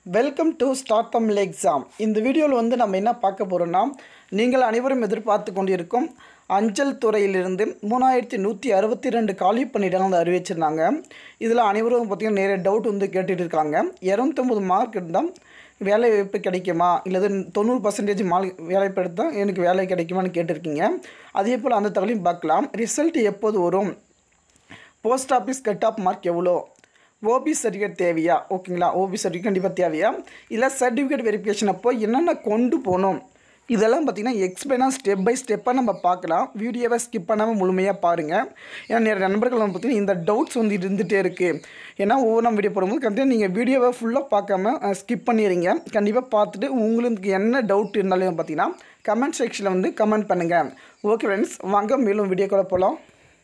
welcome to start Tamil exam இந்த வீடியோவில் வந்து நம்ம என்ன பார்க்க போகிறோம்னா நீங்கள் அனைவரும் எதிர்பார்த்து கொண்டிருக்கும் அஞ்சல் துறையிலிருந்து மூணாயிரத்தி நூற்றி அறுபத்தி ரெண்டு காலி பணியிடங்கள் வந்து அறிவிச்சிருந்தாங்க இதில் அனைவரும் பார்த்திங்கன்னா நிறைய டவுட் வந்து கேட்டுட்டு இருக்காங்க இரநூத்தொம்பது மார்க் இருந்தால் வேலை வாய்ப்பு கிடைக்குமா இல்லது தொண்ணூறு பர்சன்டேஜ் மால் வேலை வாய்ப்பு எடுத்தால் எனக்கு வேலை கிடைக்குமான்னு கேட்டிருக்கீங்க அதே போல் அந்த தகவலையும் பார்க்கலாம் ரிசல்ட் எப்போது வரும் post office cut off mark எவ்வளோ ஓபி சர்டிஃபிகேட் தேவையா ஓகேங்களா ஓபி சர்டிஃபிகேட் கண்டிப்பாக தேவையா இல்லை சர்டிஃபிகேட் வெரிஃபிகேஷன் அப்போ என்னென்ன கொண்டு போகணும் இதெல்லாம் பார்த்திங்கன்னா எக்ஸ்பிளைனாக ஸ்டெப் பை ஸ்டெப்பாக நம்ம பார்க்கலாம் வீடியோவை ஸ்கிப் பண்ணாமல் முழுமையாக பாருங்கள் ஏன்னா நிறைய நண்பர்கள் வந்து பார்த்திங்கன்னா இந்த டவுட்ஸ் வந்து இருந்துகிட்டே இருக்குது ஏன்னா ஒவ்வொரு வீடியோ போடும்போது கண்டிப்பாக நீங்கள் வீடியோவை ஃபுல்லாக பார்க்காம ஸ்கிப் பண்ணிடுறீங்க கண்டிப்பாக பார்த்துட்டு உங்களுக்கு என்ன டவுட் இருந்தாலும் பார்த்தீங்கன்னா கமெண்ட் செக்ஷனில் வந்து கமெண்ட் பண்ணுங்கள் ஓகே ஃப்ரெண்ட்ஸ் வாங்க மேலும் வீடியோ கூட போகலாம்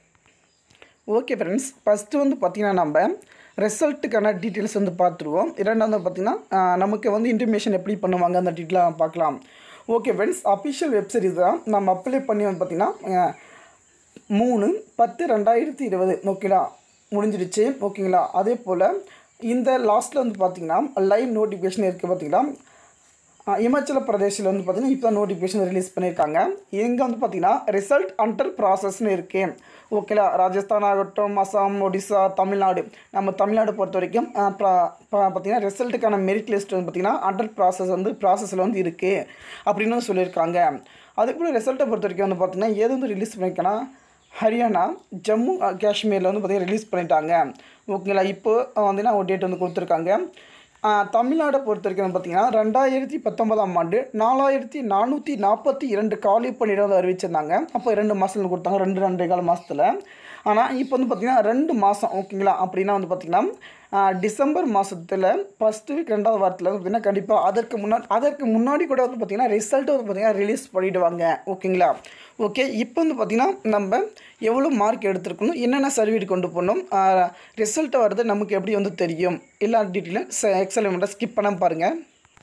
ஓகே ஃப்ரெண்ட்ஸ் ஃபஸ்ட்டு வந்து பார்த்திங்கன்னா நம்ம ரிசல்ட்டுக்கான டீட்டெயில்ஸ் வந்து பார்த்துருவோம் இரண்டாவது பார்த்திங்கன்னா ஆஹ், நமக்கு வந்து இன்டிமேஷன் எப்படி பண்ணுவாங்க அந்த டீட்டெயிலாக பார்க்கலாம் ஓகே ஃப்ரெண்ட்ஸ் அஃபிஷியல் வெப்சைட் இதுதான் நம்ம அப்ளை பண்ணி வந்து பார்த்திங்கன்னா ஆஹ், மூணு பத்து ரெண்டாயிரத்தி இருபது ஓகேங்களா முடிஞ்சிடுச்சு ஓகேங்களா அதே போல் இந்த லாஸ்ட்டில் வந்து பார்த்திங்கன்னா லைவ் நோட்டிஃபிகேஷன் இருக்குது பார்த்தீங்களா ஆ, இமாச்சல பிரதேசில் வந்து பார்த்திங்கன்னா இப்போ தான் நோட்டிஃபிகேஷன் ரிலீஸ் பண்ணியிருக்காங்க இங்கே வந்து பார்த்திங்கன்னா ரிசல்ட் அண்டர் ப்ராசஸ்னு இருக்குது ஓகேலா ராஜஸ்தான் ஆகட்டும் அசாம் ஒடிசா தமிழ்நாடு நம்ம தமிழ்நாடு பொறுத்த வரைக்கும் ஆ, ப்ரா- பா- பார்த்திங்கன்னா ரிசல்ட்டுக்கான மெரிட் லிஸ்ட் வந்து பார்த்திங்கன்னா அண்டர் ப்ராசஸ் வந்து ப்ராசஸில் வந்து இருக்குது அப்படின்னு சொல்லியிருக்காங்க அதே போல் ரிசல்ட்டை பொறுத்த வரைக்கும் வந்து பார்த்திங்கன்னா எது வந்து ரிலீஸ் பண்ணியிருக்கேன்னா ஹரியானா ஜம்மு அஹ், காஷ்மீரில் வந்து பார்த்திங்கன்னா ரிலீஸ் பண்ணிட்டாங்க ஓகேங்களா இப்போ வந்தீங்கன்னா ஒரு டேட் வந்து கொடுத்துருக்காங்க ஆஹ், தமிழ்நாடை பொறுத்த வரைக்கும் வந்து பார்த்திங்கன்னா ரெண்டாயிரத்தி பத்தொன்பதாம் ஆண்டு நாலாயிரத்தி நானூற்றி நாற்பத்தி இரண்டு காலி பணியிடம் வந்து அறிவிச்சிருந்தாங்க அப்போ ரெண்டு மாதத்தில் கொடுத்தாங்க ரெண்டு ரெண்டே கால மாதத்தில் ஆனால் இப்போ வந்து பார்த்திங்கன்னா ரெண்டு மாதம் ஓகேங்களா அப்படின்னா வந்து பார்த்திங்கன்னா ஆஹ், டிசம்பர் மாதத்தில் ஃபஸ்ட்டு வீக் ரெண்டாவது வாரத்தில் வந்து பார்த்திங்கன்னா கண்டிப்பாக அதற்கு முன்னாடி அதற்கு முன்னாடி கூட வந்து பார்த்திங்கன்னா ரிசல்ட் வந்து பார்த்திங்கன்னா ரிலீஸ் பண்ணிவிடுவாங்க ஓகேங்களா ஓகே இப்போ வந்து பார்த்திங்கன்னா நம்ம எவ்வளோ மார்க் எடுத்திருக்கணும் என்னென்ன சர்டிஃபிகேட் கொண்டு போகணும் ரிசல்ட்டை வருது நமக்கு எப்படி வந்து தெரியும் எல்லா டீட்டெயிலும் எக்ஸல் ஸ்கிப் பண்ணாமல் பாருங்கள்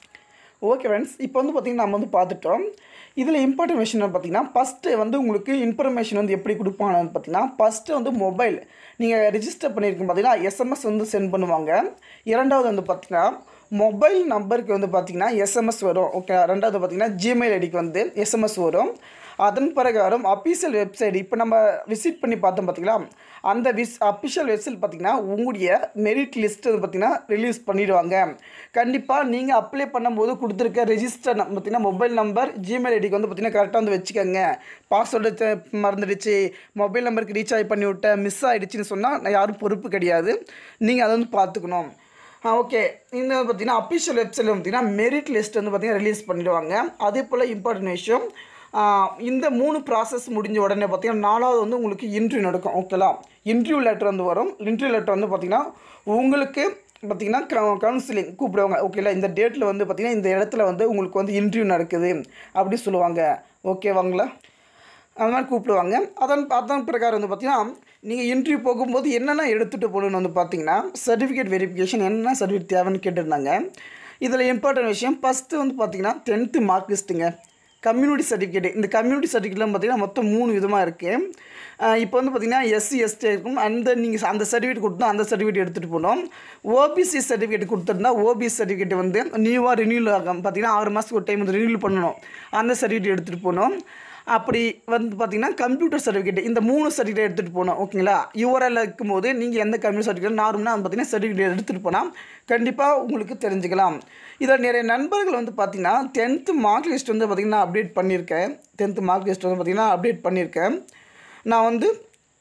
ஓகே ஃப்ரெண்ட்ஸ் இப்போ வந்து பார்த்திங்கன்னா நம்ம வந்து பார்த்துட்டோம் இதில் இம்பார்ட்டன்ட் விஷயம் என்ன பார்த்தீங்கன்னா ஃபஸ்ட்டு வந்து உங்களுக்கு இன்ஃபர்மேஷன் வந்து எப்படி கொடுப்பாங்கன்னு பார்த்தீங்கன்னா ஃபஸ்ட்டு வந்து மொபைல் நீங்கள் ரெஜிஸ்டர் பண்ணியிருக்கீங்க பார்த்தீங்கன்னா எஸ்எம்எஸ் வந்து சென்ட் பண்ணுவாங்க இரண்டாவது வந்து பார்த்தீங்கன்னா மொபைல் நம்பருக்கு வந்து பார்த்தீங்கன்னா எஸ்எம்எஸ் வரும் ஓகே ரெண்டாவது பார்த்தீங்கன்னா ஜிமெயில் ஐடிக்கு வந்து எஸ்எம்எஸ் வரும் அதன் பிரகாரம் அஃபீஷியல் வெப்சைட் இப்போ நம்ம விசிட் பண்ணி பார்த்தோம் பார்த்தீங்களா அந்த விஸ் அஃபிஷியல் வெப்சைட் பார்த்தீங்கன்னா உங்களுடைய மெரிட் லிஸ்ட் வந்து பார்த்தீங்கன்னா ரிலீஸ் பண்ணிடுவாங்க கண்டிப்பாக நீங்கள் அப்ளை பண்ணும்போது கொடுத்துருக்க ரெஜிஸ்டர் பார்த்தீங்கன்னா மொபைல் நம்பர் ஜிமெயில் ஐடிக்கு வந்து பார்த்தீங்கன்னா கரெக்டாக வந்து வச்சுக்கோங்க பாஸ்வேர்டு மறந்துடுச்சு மொபைல் நம்பருக்கு ரீசார்ஜ் பண்ணி விட்டேன் மிஸ் ஆகிடுச்சின்னு சொன்னால் யாரும் பொறுப்பு கிடையாது நீங்கள் அதை வந்து பார்த்துக்கணும் ஆ ஓகே இந்த பார்த்தீங்கன்னா அஃபிஷியல் வெப்சைட்டில் பார்த்தீங்கன்னா மெரிட் லிஸ்ட் வந்து பார்த்தீங்கன்னா ரிலீஸ் பண்ணிடுவாங்க அதே போல் இம்பார்ட்டன்ட் விஷயம் ஆ, இந்த மூணு ப்ராசஸ் முடிஞ்ச உடனே பார்த்தீங்கன்னா நாலாவது வந்து உங்களுக்கு இன்டர்வியூ நடக்கும் ஓகேலா இன்டர்வியூ லெட்டர் வந்து வரும் இன்டர்வியூ லெட்டர் வந்து பார்த்தீங்கன்னா உங்களுக்கு பார்த்தீங்கன்னா கவுன்சிலிங் கூப்பிடுவாங்க ஓகேலா இந்த டேட்டில் வந்து பார்த்தீங்கன்னா இந்த இடத்துல வந்து உங்களுக்கு வந்து இன்டர்வியூ நடக்குது அப்படி சொல்லுவாங்க ஓகேவாங்களா அந்த மாதிரி கூப்பிடுவாங்க அதன் அதன் பிரகாரம் வந்து பார்த்தீங்கன்னா நீங்கள் இன்டர்வியூ போகும்போது என்னென்ன எடுத்துகிட்டு போகணுன்னு வந்து பார்த்தீங்கன்னா சர்டிஃபிகேட் வெரிஃபிகேஷன் என்னென்ன சர்டிஃபிகேட் தேவைன்னு கேட்டிருந்தாங்க இதில் இம்பார்ட்டன்ட் விஷயம் ஃபஸ்ட்டு வந்து பார்த்தீங்கன்னா டென்த்து மார்க் லிஸ்ட்டுங்க கம்யூனிட்டி சர்டிஃபிகேட் இந்த கம்யூனிட்டி சர்டிஃபிகேட்லாம் பார்த்தீங்கன்னா மொத்தம் மூணு விதமாக இருக்குது இப்போ வந்து பார்த்தீங்கன்னா எஸ்சி எஸ்டி இருக்கும் அந்த நீங்கள் அந்த சர்டிஃபிகேட் கொடுத்தா அந்த சர்டிஃபிகேட் எடுத்துகிட்டு போகணும் ஓபிசி சர்டிஃபிகேட் கொடுத்துருந்தா ஓபிசி சர்டிஃபிகேட் வந்து நியூவாக ரினியூல் ஆகும் பார்த்தீங்கன்னா ஆறு மாதத்துக்கு ஒரு டைம் வந்து ரினியூல் பண்ணணும் அந்த சர்டிஃபிகேட் எடுத்துகிட்டு போகணும் அப்படி வந்து பார்த்தீங்கன்னா கம்ப்யூட்டர் சர்டிஃபிகேட் இந்த மூணு சர்டிஃபிகேட் எடுத்துகிட்டு போகணும் ஓகேங்களா யூஆர்எல் இருக்கும்போது நீங்கள் எந்த கம்ப்யூட்டர் சர்டிஃபிகேட் நார்மலாக வந்து பார்த்தீங்கன்னா சர்டிஃபிகேட் எடுத்துகிட்டு போனால் கண்டிப்பாக உங்களுக்கு தெரிஞ்சுக்கலாம் இதில் நிறைய நண்பர்கள் வந்து பார்த்தீங்கன்னா டென்த்து மார்க் லிஸ்ட் வந்து பார்த்திங்கன்னா அப்டேட் பண்ணியிருக்கேன் டென்த்து மார்க் லிஸ்ட் வந்து பார்த்திங்கன்னா அப்டேட் பண்ணியிருக்கேன் நான் வந்து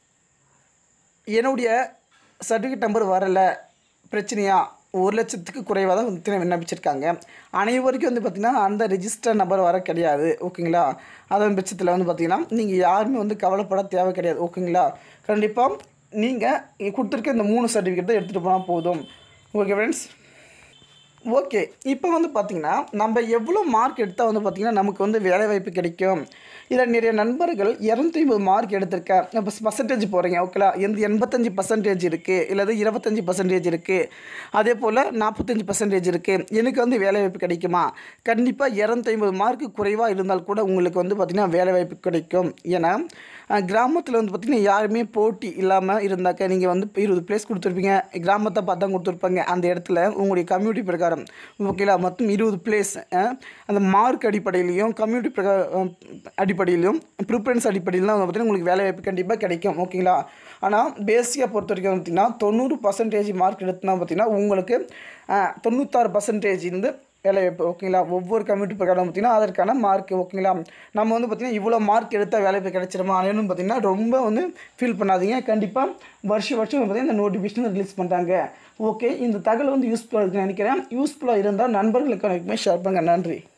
என்னுடைய சர்டிஃபிகேட் நம்பர் வரலை பிரச்சனையா ஒரு லட்சத்துக்கு குறைவாக தான் வந்து விண்ணப்பிச்சிருக்காங்க அனைவருக்கும் வந்து பார்த்திங்கன்னா அந்த ரெஜிஸ்டர் நம்பர் வர கிடையாது ஓகேங்களா அதன் பட்சத்தில் வந்து பார்த்திங்கன்னா நீங்கள் யாருமே வந்து கவலைப்பட தேவை கிடையாது ஓகேங்களா கண்டிப்பாக நீங்கள் கொடுத்துருக்க இந்த மூணு சர்டிஃபிகேட் தான் எடுத்துகிட்டு போனால் போதும் ஓகே ஃப்ரெண்ட்ஸ் ஓகே இப்போ வந்து பார்த்திங்கன்னா நம்ம எவ்வளோ மார்க் எடுத்தால் வந்து பார்த்திங்கன்னா நமக்கு வந்து வேலைவாய்ப்பு கிடைக்கும் இதில் நிறைய நண்பர்கள் இரநூத்தி ஐம்பது மார்க் எடுத்திருக்கேன் இப்போ பர்சன்டேஜ் போகிறீங்க ஓகேலா எந்த எண்பத்தஞ்சு பர்சன்டேஜ் இருக்குது இல்லது இருபத்தஞ்சி பர்சன்டேஜ் இருக்குது அதே போல் நாற்பத்தஞ்சு பர்சன்டேஜ் இருக்குது எனக்கு வந்து வேலைவாய்ப்பு கிடைக்குமா கண்டிப்பாக இரநூத்தி ஐம்பது மார்க்கு குறைவாக இருந்தால் கூட உங்களுக்கு வந்து பார்த்திங்கன்னா வேலைவாய்ப்பு கிடைக்கும் ஏன்னா கிராமத்தில் வந்து பார்த்திங்கன்னா யாருமே போட்டி இல்லாமல் இருந்தாக்க நீங்கள் வந்து இருபது பிளேஸ் கொடுத்துருப்பீங்க கிராமத்தை பார்த்து தான் கொடுத்துருப்பாங்க அந்த இடத்துல உங்களுடைய கம்யூனிட்டி பிரகாரம் ஓகேங்களா மொத்தம் இருபது பிளேஸ் அந்த மார்க் அடிப்படையிலையும் கம்யூனிட்டி பிரகா அஹ், அடிப்படையிலையும் ப்ரிஃபரன்ஸ் அடிப்படையிலும் வந்து பார்த்தீங்கன்னா உங்களுக்கு வேலை வாய்ப்பு கண்டிப்பாக கிடைக்கும் ஓகேங்களா ஆனால் பேசிக்காக பொறுத்த வரைக்கும் வந்து பார்த்தீங்கன்னா தொண்ணூறு பர்சன்டேஜ் மார்க் எடுத்துனா பார்த்தீங்கன்னா உங்களுக்கு அஹ், தொண்ணூத்தாறு பர்சன்டேஜ் இருந்து வேலை வாய்ப்பு ஓகேங்களா ஒவ்வொரு கம்யூனிட்டி பிரகாரம் பார்த்தீங்கன்னா அதற்கான மார்க் ஓகேங்களா நம்ம வந்து பார்த்திங்கன்னா இவ்வளோ மார்க் எடுத்தால் வேலை வாய்ப்பு கிடைச்சிருமா அப்படின்னு பார்த்தீங்கன்னா ரொம்ப வந்து ஃபீல் பண்ணாதீங்க கண்டிப்பாக வருஷம் வருஷம் பார்த்தீங்கன்னா இந்த நோட்டிஃபிகேஷன் ரிலீஸ் பண்ணுறாங்க ஓகே இந்த தகவல் வந்து யூஸ்ஃபுல்லாக இருக்குன்னு நினைக்கிறேன் யூஸ்ஃபுல்லாக இருந்தால் நண்பர்களுக்கு எனக்குமே ஷேர் பண்ணுங்கள் நன்றி